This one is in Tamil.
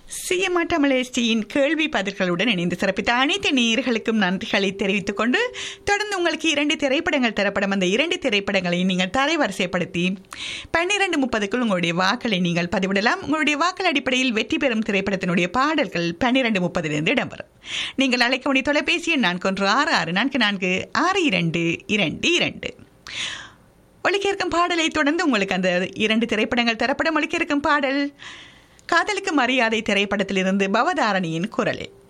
சிஎம்ஆ தமிழச்சியின் கேள்வி பதில்களுடன் இணைந்து சிறப்பித்த அனைத்து நேயர்களுக்கும் நன்றிகளை தெரிவித்துக் கொண்டு தொடர்ந்து உங்களுக்கு இரண்டு திரைப்படங்கள் தரப்படும் அந்த இரண்டு திரைப்படங்களை நீங்கள் தரைவரிசைப்படுத்தி பன்னிரண்டு முப்பதுக்குள் உங்களுடைய வாக்களை நீங்கள் பதிவிடலாம் உங்களுடைய வாக்கள் அடிப்படையில் வெற்றி பெறும் திரைப்படத்தினுடைய பாடல்கள் பன்னிரண்டு முப்பதிலிருந்து இடம்பெறும் நீங்கள் அழைக்க வேண்டிய தொலைபேசி எண் நான்கு ஒன்று ஆறு ஆறு நான்கு நான்கு ஆறு இரண்டு இரண்டு இரண்டு ஒழிக்க இருக்கும் பாடலை தொடர்ந்து உங்களுக்கு அந்த இரண்டு திரைப்படங்கள் தரப்படும் ஒழிக்க இருக்கும் பாடல் காதலுக்கு மரியாதை திரைப்படத்திலிருந்து பவதாரணியின் குரலில்